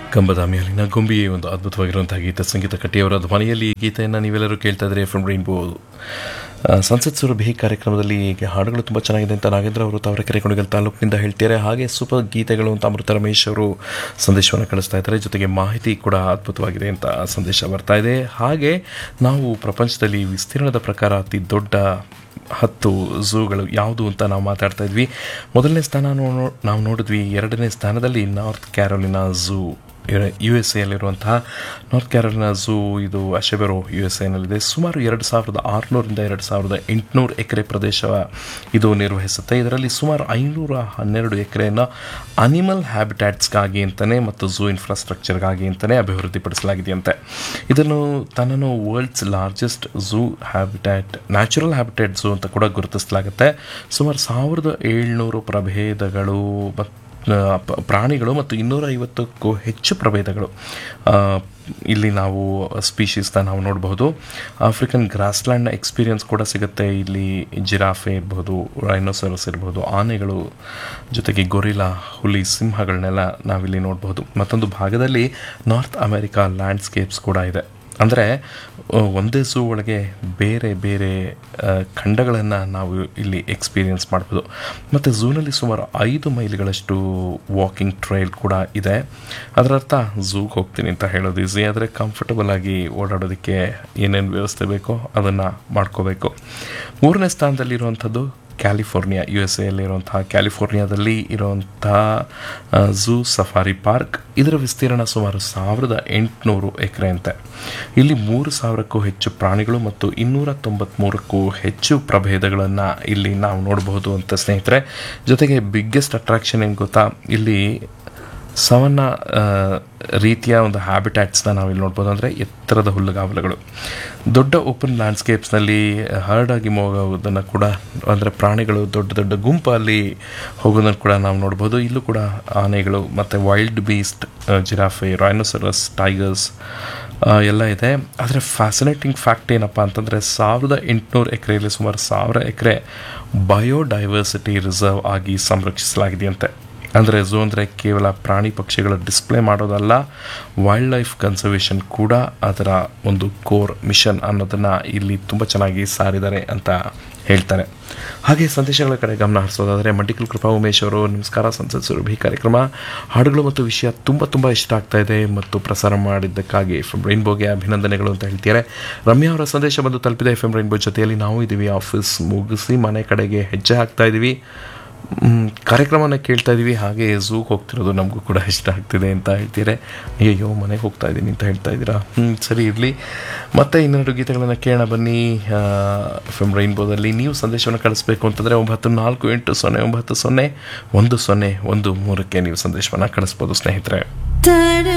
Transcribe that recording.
ಕಂಬದ ಮೇಲಿನ ಗೊಂಬಿ ಒಂದು ಅದ್ಭುತವಾಗಿರುವಂತಹ ಗೀತೆ ಸಂಗೀತ ಕಟ್ಟಿಯವರ ಧ್ವನಿಯಲ್ಲಿ ಈ ಗೀತೆಯನ್ನು ನೀವೆಲ್ಲರೂ ಕೇಳ್ತಾ ಇದ್ರೆ ಫ್ರಮ್ ರೈನ್ಬೋ ಆ, ಸಂಸತ್ ಸುರಭಿ ಕಾರ್ಯಕ್ರಮದಲ್ಲಿ ಈಗ ಹಾಡುಗಳು ತುಂಬ ಚೆನ್ನಾಗಿದೆ ಅಂತ ನಾಗೇಂದ್ರ ಅವರು ತಾವರೆಕೆರೆ ಕುಣಿಗಲ್ ತಾಲೂಕಿನಿಂದ ಹೇಳ್ತಾರೆ ಹಾಗೆ ಸೂಪರ್ ಗೀತೆಗಳು ಅಂತ ಅಮೃತ ರಮೇಶ್ ಅವರು ಸಂದೇಶವನ್ನು ಕಳಿಸ್ತಾ ಇದ್ದಾರೆ ಜೊತೆಗೆ ಮಾಹಿತಿ ಕೂಡ ಅದ್ಭುತವಾಗಿದೆ ಅಂತ ಸಂದೇಶ ಬರ್ತಾ ಇದೆ ಹಾಗೆ ನಾವು ಪ್ರಪಂಚದಲ್ಲಿ ವಿಸ್ತೀರ್ಣದ ಪ್ರಕಾರ ಅತಿ ದೊಡ್ಡ ಹತ್ತು ಝೂಗಳು ಯಾವುದು ಅಂತ ನಾವು ಮಾತಾಡ್ತಾ ಇದ್ವಿ ಮೊದಲನೇ ಸ್ಥಾನ ನೋ- ನಾವು ನೋಡಿದ್ವಿ ಎರಡನೇ ಸ್ಥಾನದಲ್ಲಿ North Carolina zoo U S ಎಲ್ಲಿರುವಂತಹ ನಾರ್ತ್ ಕ್ಯಾರೋಲಿನಾ ಝೂ ಇದು ಅಶೆಬೆರೋ ಯು ಎಸ್ ಎನಲ್ಲಿದೆ ಸುಮಾರು ಎರಡು ಸಾವಿರದ ಆರುನೂರಿಂದ ಎರಡು ಸಾವಿರದ ಎಂಟುನೂರು ಎಕರೆ ಪ್ರದೇಶ ಇದು ನಿರ್ವಹಿಸುತ್ತೆ ಇದರಲ್ಲಿ ಸುಮಾರು ಐನೂರ ಹನ್ನೆರಡು ಎಕರೆಯನ್ನು ಅನಿಮಲ್ ಹ್ಯಾಬಿಟ್ಯಾಟ್ಸ್ಗಾಗಿ ಅಂತಲೇ ಮತ್ತು ಝೂ ಇನ್ಫ್ರಾಸ್ಟ್ರಕ್ಚರ್ಗಾಗಿ ಅಂತಲೇ ಅಭಿವೃದ್ಧಿಪಡಿಸಲಾಗಿದೆಯಂತೆ ಇದನ್ನು ತನ್ನನ್ನು world's largest zoo habitat natural habitat zoo ಅಂತ ಕೂಡ ಗುರುತಿಸಲಾಗುತ್ತೆ ಸುಮಾರು ಸಾವಿರದ ಏಳ್ನೂರು ಪ್ರಭೇದಗಳು ಮತ್ತು ಪ- ಪ್ರಾಣಿಗಳು ಮತ್ತು ಇನ್ನೂರ ಐವತ್ತಕ್ಕೂ ಹೆಚ್ಚು ಪ್ರಭೇದಗಳು ಆ, ಇಲ್ಲಿ ನಾವು ಸ್ಪೀಶೀಸ್ನ ನಾವು ನೋಡಬಹುದು ಆಫ್ರಿಕನ್ ಗ್ರಾಸ್ಲ್ಯಾಂಡ್ನ ಎಕ್ಸ್ಪೀರಿಯನ್ಸ್ ಕೂಡ ಸಿಗುತ್ತೆ ಇಲ್ಲಿ ಜಿರಾಫೆ ಇರ್ಬೋದು ರೈನೋಸರಸ್ ಇರ್ಬೋದು ಆನೆಗಳು ಜೊತೆಗೆ ಗೊರಿಲಾ ಹುಲಿ ಸಿಂಹಗಳನ್ನೆಲ್ಲ ನಾವಿಲ್ಲಿ ನೋಡಬಹುದು ಮತ್ತೊಂದು ಭಾಗದಲ್ಲಿ ನಾರ್ತ್ ಅಮೆರಿಕಾ ಲ್ಯಾಂಡ್ಸ್ಕೇಪ್ಸ್ ಕೂಡ ಇದೆ ಅಂದರೆ ಒಂದೇ ಝೂ ಒಳಗೆ ಬೇರೆ ಬೇರೆ ಖಂಡಗಳನ್ನು ನಾವು ಇಲ್ಲಿ ಎಕ್ಸ್ಪೀರಿಯನ್ಸ್ ಮಾಡ್ಬೋದು ಮತ್ತು ಝೂನಲ್ಲಿ ಸುಮಾರು ಐದು ಮೈಲಿಗಳಷ್ಟು ವಾಕಿಂಗ್ ಟ್ರೈಲ್ ಕೂಡ ಇದೆ ಅದರ ಅರ್ಥ ಝೂಗೆ ಹೋಗ್ತೀನಿ ಅಂತ ಹೇಳೋದು ಈಸಿ ಆದರೆ ಕಂಫರ್ಟಬಲ್ ಆಗಿ ಓಡಾಡೋದಕ್ಕೆ ಏನೇನು ವ್ಯವಸ್ಥೆ ಬೇಕೋ ಅದನ್ನು ಮಾಡ್ಕೋಬೇಕು ಮೂರನೇ ಸ್ಥಾನದಲ್ಲಿರುವಂಥದ್ದು ಕ್ಯಾಲಿಫೋರ್ನಿಯಾ ಯು ಎಸ್ ಎಲ್ಲಿರುವಂತಹ ಕ್ಯಾಲಿಫೋರ್ನಿಯಾದಲ್ಲಿ ಇರುವಂತಹ ಝೂ ಸಫಾರಿ ಪಾರ್ಕ್ ಇದರ ವಿಸ್ತೀರ್ಣ ಸುಮಾರು ಸಾವಿರದ ಎಂಟುನೂರು ಎಕರೆ ಅಂತೆ ಇಲ್ಲಿ ಮೂರು ಸಾವಿರಕ್ಕೂ ಹೆಚ್ಚು ಪ್ರಾಣಿಗಳು ಮತ್ತು ಇನ್ನೂರ ತೊಂಬತ್ಮೂರಕ್ಕೂ ಹೆಚ್ಚು ಪ್ರಭೇದಗಳನ್ನು ಇಲ್ಲಿ ನಾವು ನೋಡಬಹುದು ಅಂತ ಸ್ನೇಹಿತರೆ ಜೊತೆಗೆ ಬಿಗ್ಗೆಸ್ಟ್ ಅಟ್ರಾಕ್ಷನ್ ಏನು ಗೊತ್ತಾ ಇಲ್ಲಿ ಸವನ್ನ ಆ, ರೀತಿಯ ಒಂದು ಹ್ಯಾಬಿಟ್ಯಾಟ್ಸ್ನ ನಾವಿಲ್ಲಿ ನೋಡ್ಬೋದು ಅಂದರೆ ಎತ್ತರದ ಹುಲ್ಲುಗಾವಲುಗಳು ದೊಡ್ಡ ಓಪನ್ ಲ್ಯಾಂಡ್ಸ್ಕೇಪ್ಸ್ನಲ್ಲಿ ಹರಡಾಗಿ ಹೋಗೋದನ್ನು ಕೂಡ ಅಂದರೆ ಪ್ರಾಣಿಗಳು ದೊಡ್ಡ ದೊಡ್ಡ ಗುಂಪಲ್ಲಿ ಹೋಗೋದನ್ನು ಕೂಡ ನಾವು ನೋಡ್ಬೋದು ಇಲ್ಲೂ ಕೂಡ ಆನೆಗಳು ಮತ್ತು wildebeest giraffe rhinoceros tigers ಎಲ್ಲ ಇದೆ ಆದರೆ ಫ್ಯಾಸಿನೇಟಿಂಗ್ ಫ್ಯಾಕ್ಟ್ ಏನಪ್ಪ ಅಂತಂದರೆ ಸಾವಿರದ ಎಂಟುನೂರು ಎಕರೆಯಲ್ಲಿ ಸುಮಾರು ಸಾವಿರ ಎಕರೆ ಬಯೋಡೈವರ್ಸಿಟಿ ರಿಸರ್ವ್ ಆಗಿ ಸಂರಕ್ಷಿಸಲಾಗಿದೆಯಂತೆ ಅಂದರೆ ಝೂ ಅಂದರೆ ಕೇವಲ ಪ್ರಾಣಿ ಪಕ್ಷಿಗಳ ಡಿಸ್ಪ್ಲೇ ಮಾಡೋದಲ್ಲ ವೈಲ್ಡ್ ಲೈಫ್ ಕನ್ಸರ್ವೇಷನ್ ಕೂಡ ಅದರ ಒಂದು ಕೋರ್ ಮಿಷನ್ ಅನ್ನೋದನ್ನು ಇಲ್ಲಿ ತುಂಬ ಚೆನ್ನಾಗಿ ಸಾರಿದ್ದಾರೆ ಅಂತ ಹೇಳ್ತಾರೆ ಹಾಗೆ ಸಂದೇಶಗಳ ಕಡೆ ಗಮನ ಹರಿಸೋದಾದರೆ ಮಡ್ಡಿಕಲ್ ಕೃಪಾ ಉಮೇಶ್ ಅವರು ನಮಸ್ಕಾರ ಸಂಸತ್ ಸುರಭಿ ಕಾರ್ಯಕ್ರಮ ಹಾಡುಗಳು ಮತ್ತು ವಿಷಯ ತುಂಬ ತುಂಬ ಇಷ್ಟ ಆಗ್ತಾ ಇದೆ ಮತ್ತು ಪ್ರಸಾರ ಮಾಡಿದ್ದಕ್ಕಾಗಿ ಎಫ್ ಎಂ ರೈನ್ಬೋಗೆ ಅಭಿನಂದನೆಗಳು ಅಂತ ಹೇಳ್ತಾರೆ ರಮ್ಯಾ ಅವರ ಸಂದೇಶ ಬಂದು ತಲುಪಿದೆ ಎಫ್ ಎಂ ರೈನ್ಬೋ ಜೊತೆಯಲ್ಲಿ ನಾವು ಇದ್ದೀವಿ ಆಫೀಸ್ ಮುಗಿಸಿ ಮನೆ ಕಡೆಗೆ ಹೆಜ್ಜೆ ಹಾಕ್ತಾ ಇದ್ದೀವಿ ಮ್, ಕಾರ್ಯಕ್ರಮನ ಕೇಳ್ತಾ ಇದ್ದೀವಿ ಹಾಗೆ ಝೂಗೆ ಹೋಗ್ತಿರೋದು ನಮಗೂ ಕೂಡ ಇಷ್ಟ ಆಗ್ತಿದೆ ಅಂತ ಹೇಳ್ತೀರಾ ಅಯ್ಯೋ ಮನೆಗೆ ಹೋಗ್ತಾ ಇದ್ದೀನಿ ಅಂತ ಹೇಳ್ತಾ ಇದ್ದೀರಾ ಹ್ಞೂ ಸರಿ ಇರಲಿ ಮತ್ತೆ ಇನ್ನೆರಡು ಗೀತೆಗಳನ್ನು ಕೇಳೋಣ ಬನ್ನಿ ಎಫ್ ಎಮ್ ರೈನ್ಬೋದಲ್ಲಿ ನೀವು ಸಂದೇಶವನ್ನು ಕಳಿಸ್ಬೇಕು ಅಂತಂದರೆ ಒಂಬತ್ತು ನಾಲ್ಕು ಎಂಟು ಸೊನ್ನೆ ಒಂಬತ್ತು ಸೊನ್ನೆ ಒಂದು ಸೊನ್ನೆ ಒಂದು ಮೂರಕ್ಕೆ ನೀವು ಸಂದೇಶವನ್ನು ಕಳಿಸ್ಬೋದು ಸ್ನೇಹಿತರೆ ತಡ